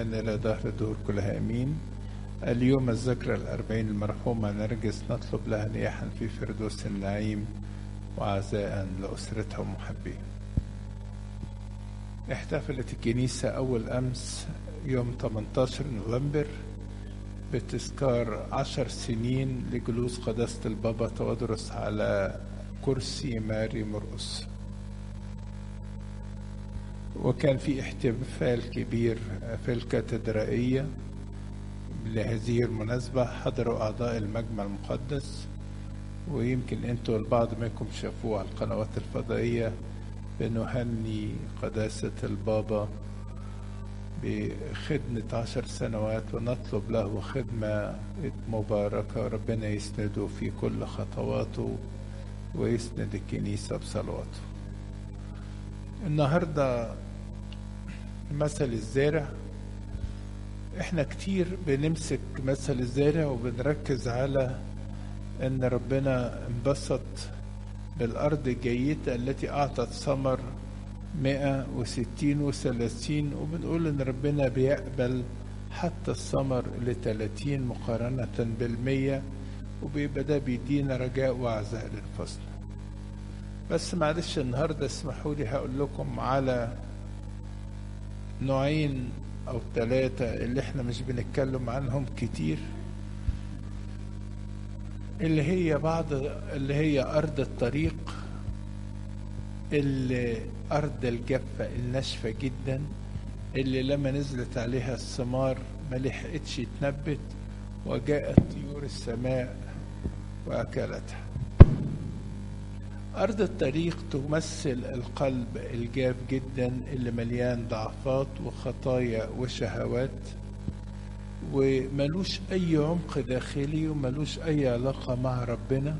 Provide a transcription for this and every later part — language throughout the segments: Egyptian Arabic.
الآن إلى دهر الدهور كلها أمين اليوم الذكرى الأربعين المرحومة نرجس نطلب لها نياحا في فردوس النعيم وعزاء لأسرتها ومحبيها احتفلت الكنيسة أول أمس يوم 18 نوفمبر بتذكار عشر سنين لجلوس قداسة البابا تودرس على كرسي ماري مرقس وكان في احتفال كبير في الكاتدرائية لهذه المناسبة حضروا أعضاء المجمع المقدس ويمكن انتوا البعض منكم شافوه على القنوات الفضائية بنهني قداسة البابا بخدمة عشر سنوات ونطلب له خدمة مباركة ربنا يسنده في كل خطواته ويسند الكنيسة بصلواته النهاردة مثل الزارع احنا كتير بنمسك مثل الزارع وبنركز على ان ربنا انبسط بالارض الجيدة التي اعطت ثمر مئة وستين وثلاثين وبنقول ان ربنا بيقبل حتى الثمر لتلاتين مقارنة بالمية وبيبقى ده بيدينا رجاء وعزاء للفصل بس معلش النهاردة اسمحوا لي هقول لكم على نوعين او ثلاثة اللي احنا مش بنتكلم عنهم كتير اللي هي بعض اللي هي ارض الطريق اللي ارض الجافة الناشفة جدا اللي لما نزلت عليها الثمار ما لحقتش تنبت وجاءت طيور السماء واكلتها أرض الطريق تمثل القلب الجاف جدا اللي مليان ضعفات وخطايا وشهوات وملوش أي عمق داخلي وملوش أي علاقة مع ربنا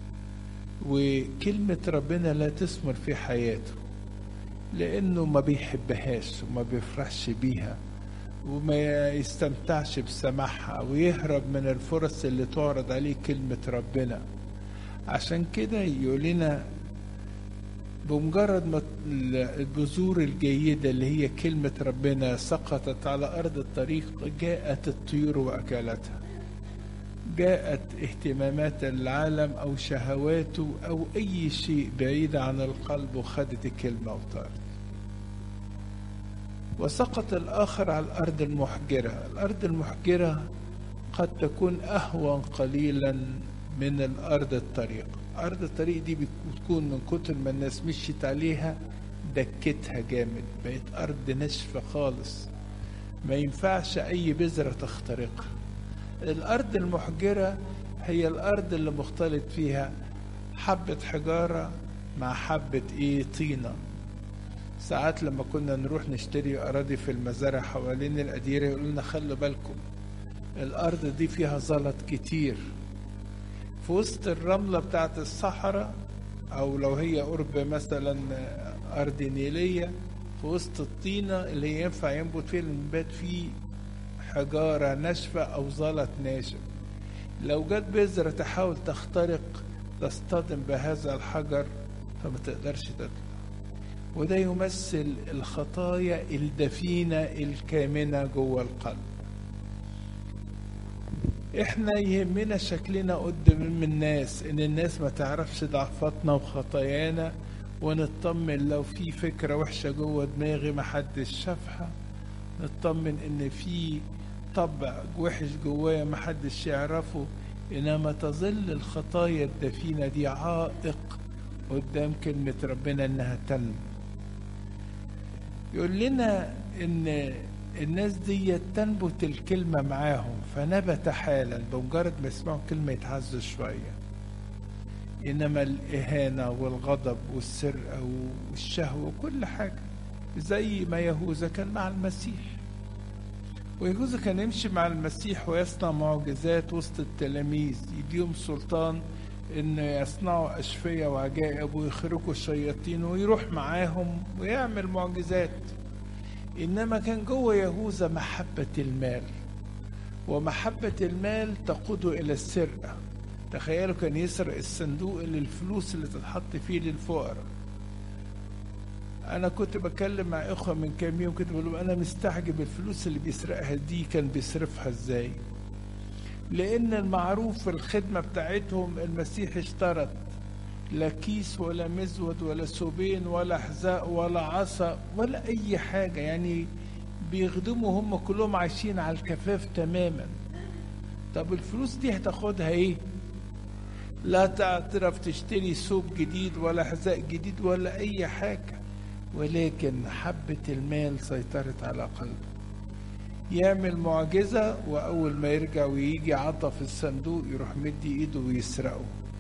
وكلمة ربنا لا تثمر في حياته لأنه ما بيحبهاش وما بيفرحش بيها وما يستمتعش بسماعها ويهرب من الفرص اللي تعرض عليه كلمة ربنا عشان كده يقول لنا بمجرد ما البذور الجيدة اللي هي كلمة ربنا سقطت على أرض الطريق جاءت الطيور وأكلتها جاءت اهتمامات العالم أو شهواته أو أي شيء بعيد عن القلب وخدت الكلمة وطارت وسقط الآخر على الأرض المحجرة الأرض المحجرة قد تكون أهون قليلا من الأرض الطريق أرض الطريق دي بتكون من كتر ما الناس مشيت عليها دكتها جامد بقت أرض ناشفة خالص ما ينفعش أي بذرة تخترقها الأرض المحجرة هي الأرض اللي مختلط فيها حبة حجارة مع حبة إيه طينة ساعات لما كنا نروح نشتري أراضي في المزارع حوالين الأديرة يقولوا لنا خلوا بالكم الأرض دي فيها زلط كتير في وسط الرملة بتاعت الصحراء أو لو هي قرب مثلا أرض نيلية في وسط الطينة اللي ينفع ينبت فيها النبات فيه حجارة ناشفة أو زلط ناشف لو جت بذرة تحاول تخترق تصطدم بهذا الحجر فما تقدرش تطلع وده يمثل الخطايا الدفينة الكامنة جوه القلب احنا يهمنا شكلنا قدام الناس ان الناس ما تعرفش ضعفاتنا وخطايانا ونطمن لو في فكرة وحشة جوه دماغي ما حدش شافها نطمن ان في طبع وحش جوايا ما حدش يعرفه انما تظل الخطايا الدفينة دي عائق قدام كلمة ربنا انها تنمو يقول لنا ان الناس دي تنبت الكلمة معاهم فنبت حالا بمجرد ما يسمعوا كلمة يتعزوا شوية إنما الإهانة والغضب والسرقة والشهوة وكل حاجة زي ما يهوذا كان مع المسيح ويهوذا كان يمشي مع المسيح ويصنع معجزات وسط التلاميذ يديهم سلطان إن يصنعوا أشفية وعجائب ويخرجوا الشياطين ويروح معاهم ويعمل معجزات إنما كان جوه يهوذا محبة المال ومحبة المال تقوده إلى السرقة تخيلوا كان يسرق الصندوق اللي الفلوس اللي تتحط فيه للفقراء انا كنت بكلم مع اخوه من كام يوم كنت بقول لهم انا مستعجب الفلوس اللي بيسرقها دي كان بيصرفها ازاي لان المعروف في الخدمه بتاعتهم المسيح اشترط لا كيس ولا مزود ولا سوبين ولا حذاء ولا عصا ولا اي حاجه يعني بيخدموا هم كلهم عايشين على الكفاف تماما طب الفلوس دي هتاخدها ايه لا تعرف تشتري ثوب جديد ولا حذاء جديد ولا اي حاجه ولكن حبه المال سيطرت على قلبه يعمل معجزه واول ما يرجع ويجي عطى في الصندوق يروح مدي ايده ويسرقه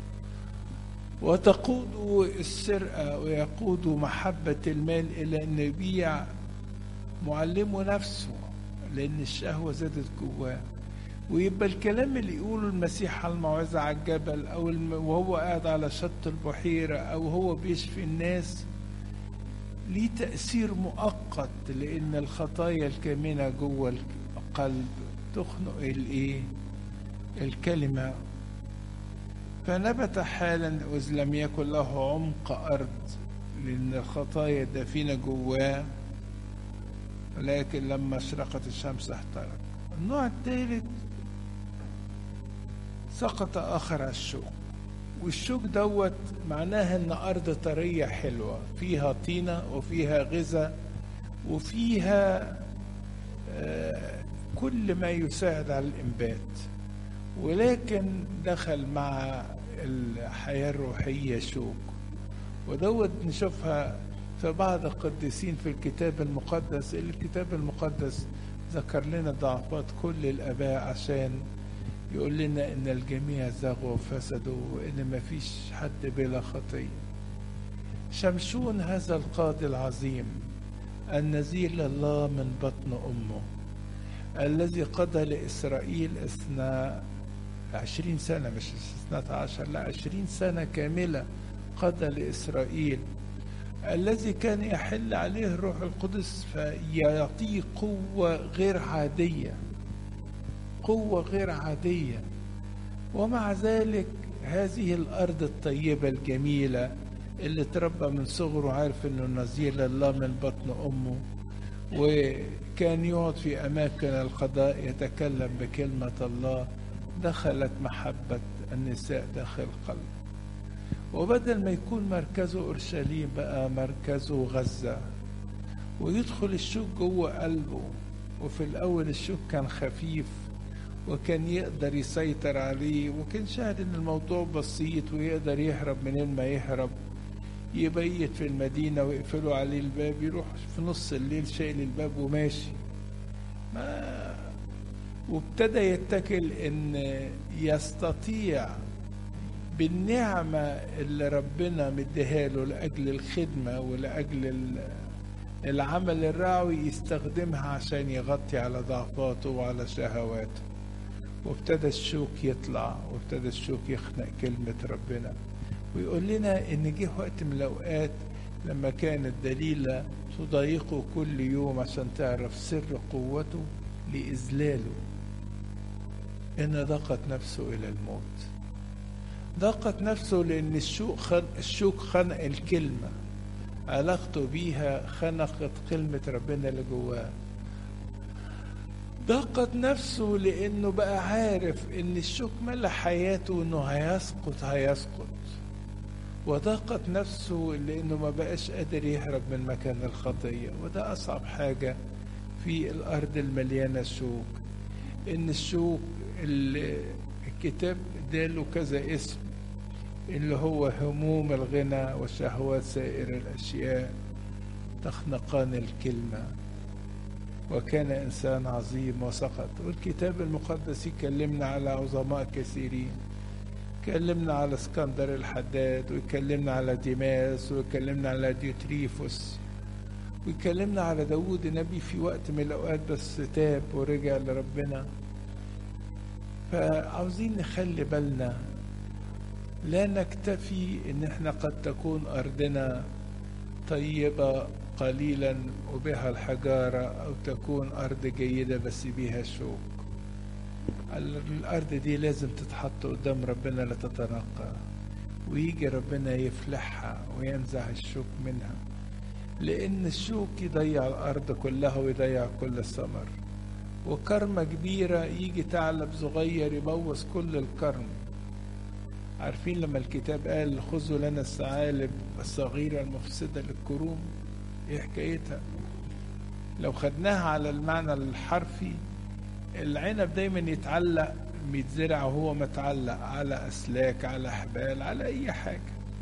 وتقود السرقه ويقود محبه المال الى ان يبيع معلمه نفسه لان الشهوه زادت جواه ويبقى الكلام اللي يقوله المسيح على الموعظة على الجبل أو الم... وهو قاعد على شط البحيرة أو هو بيشفي الناس ليه تأثير مؤقت لأن الخطايا الكامنة جوه القلب تخنق الإيه؟ الكلمة فنبت حالا إذ لم يكن له عمق أرض لأن الخطايا دفينة جواه ولكن لما اشرقت الشمس احترق النوع الثالث سقط آخر على الشوك والشوك دوت معناها ان ارض طريه حلوه فيها طينه وفيها غذاء وفيها آه كل ما يساعد على الانبات ولكن دخل مع الحياه الروحيه شوك ودوت نشوفها في بعض القديسين في الكتاب المقدس الكتاب المقدس ذكر لنا ضعفات كل الاباء عشان يقول لنا ان الجميع زاغوا وفسدوا وان ما فيش حد بلا خطيه شمشون هذا القاضي العظيم النذير لله من بطن امه الذي قضى لاسرائيل اثناء عشرين سنه مش اثناء عشر لا عشرين سنه كامله قضى لاسرائيل الذي كان يحل عليه الروح القدس فيعطيه قوه غير عاديه قوة غير عادية ومع ذلك هذه الأرض الطيبة الجميلة اللي تربى من صغره عارف انه نظير لله من بطن امه وكان يقعد في اماكن القضاء يتكلم بكلمة الله دخلت محبة النساء داخل قلبه وبدل ما يكون مركزه اورشليم بقى مركزه غزة ويدخل الشوك جوه قلبه وفي الاول الشوك كان خفيف وكان يقدر يسيطر عليه وكان شاهد ان الموضوع بسيط ويقدر يهرب منين ما يهرب يبيت في المدينة ويقفلوا عليه الباب يروح في نص الليل شايل الباب وماشي ما وابتدى يتكل ان يستطيع بالنعمة اللي ربنا مديها له لأجل الخدمة ولأجل العمل الرعوي يستخدمها عشان يغطي على ضعفاته وعلى شهواته وابتدى الشوك يطلع وابتدى الشوك يخنق كلمة ربنا ويقول لنا إن جه وقت من الأوقات لما كانت دليلة تضايقه كل يوم عشان تعرف سر قوته لإذلاله إن ضاقت نفسه إلى الموت ضاقت نفسه لأن الشوك خن... الشوك خنق الكلمة علاقته بيها خنقت كلمة ربنا اللي جواه ضاقت نفسه لانه بقى عارف ان الشوك ملا حياته انه هيسقط هيسقط وضاقت نفسه لانه ما بقاش قادر يهرب من مكان الخطيه وده اصعب حاجه في الارض المليانه شوك ان الشوك اللي الكتاب اداله كذا اسم اللي هو هموم الغنى وشهوات سائر الاشياء تخنقان الكلمه وكان إنسان عظيم وسقط والكتاب المقدس يكلمنا على عظماء كثيرين كلمنا على اسكندر الحداد ويكلمنا على ديماس ويكلمنا على ديوتريفوس ويكلمنا على داود النبي في وقت من الأوقات بس تاب ورجع لربنا فعاوزين نخلي بالنا لا نكتفي ان احنا قد تكون ارضنا طيبة قليلا وبها الحجارة أو تكون أرض جيدة بس بها شوك الأرض دي لازم تتحط قدام ربنا لتتنقى ويجي ربنا يفلحها وينزع الشوك منها لأن الشوك يضيع الأرض كلها ويضيع كل الثمر وكرمة كبيرة يجي ثعلب صغير يبوظ كل الكرم عارفين لما الكتاب قال خذوا لنا الثعالب الصغيرة المفسدة للكروم ايه حكايتها لو خدناها على المعنى الحرفي العنب دايما يتعلق بيتزرع وهو متعلق على اسلاك على حبال على اي حاجه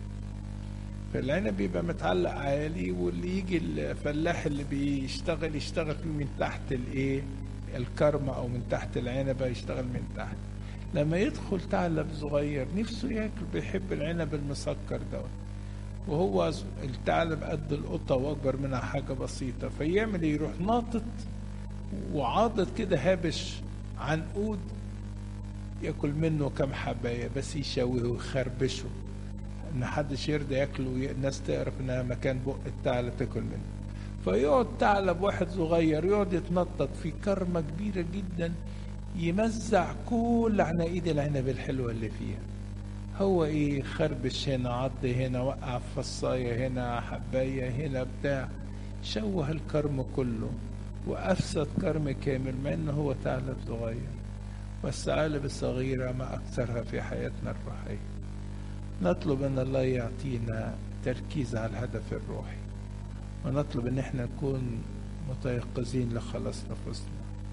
فالعنب بيبقى متعلق عالي واللي يجي الفلاح اللي بيشتغل يشتغل فيه من تحت الايه الكرمة او من تحت العنبة يشتغل من تحت لما يدخل ثعلب صغير نفسه ياكل بيحب العنب المسكر دوت وهو الثعلب قد القطة واكبر منها حاجة بسيطة فيعمل يروح ناطط وعاضد كده هابش عنقود ياكل منه كم حباية بس يشويه ويخربشه ان حدش يرضى ياكله الناس تعرف انها مكان بق الثعلب تاكل منه فيقعد ثعلب واحد صغير يقعد يتنطط في كرمة كبيرة جدا يمزع كل عناقيد العنب الحلوة اللي فيها هو ايه خربش هنا عض هنا وقع فصاية هنا حباية هنا بتاع شوه الكرم كله وأفسد كرم كامل مع إنه هو ثعلب صغير والثعالب الصغيرة ما أكثرها في حياتنا الروحية نطلب أن الله يعطينا تركيز على الهدف الروحي ونطلب أن احنا نكون متيقظين لخلاص نفوسنا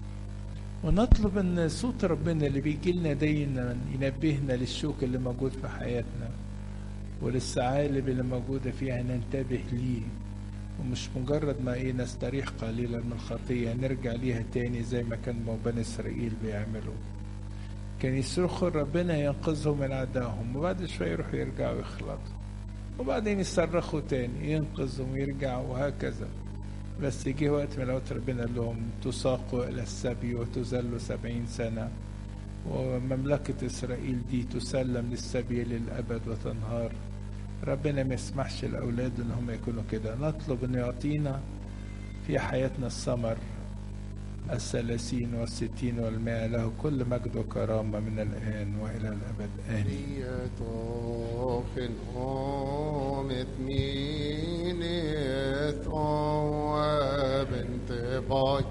ونطلب أن صوت ربنا اللي بيجي لنا دايما ينبهنا للشوك اللي موجود في حياتنا وللثعالب اللي موجودة فيها ننتبه ليه ومش مجرد ما ايه نستريح قليلا من الخطية نرجع ليها تاني زي ما كان بني إسرائيل بيعملوا كان يصرخوا ربنا ينقذهم من أعدائهم وبعد شوية يروحوا يرجعوا يخلطوا وبعدين يصرخوا تاني ينقذهم ويرجعوا وهكذا بس جه وقت من الأوقات ربنا قال لهم تساقوا إلى السبي وتذلوا سبعين سنة ومملكة إسرائيل دي تسلم للسبي للأبد وتنهار ربنا ما يسمحش لأولاده إن هم يكونوا كده نطلب إنه يعطينا في حياتنا الثمر الثلاثين والستين والمائة له كل مجد وكرامة من الآن وإلى الأبد آمين Kriatochen omet mineth oaben tebay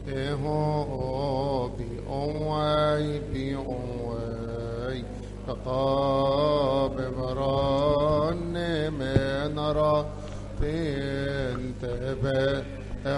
eho bi owai bi owai كطاب بران من راتين تبت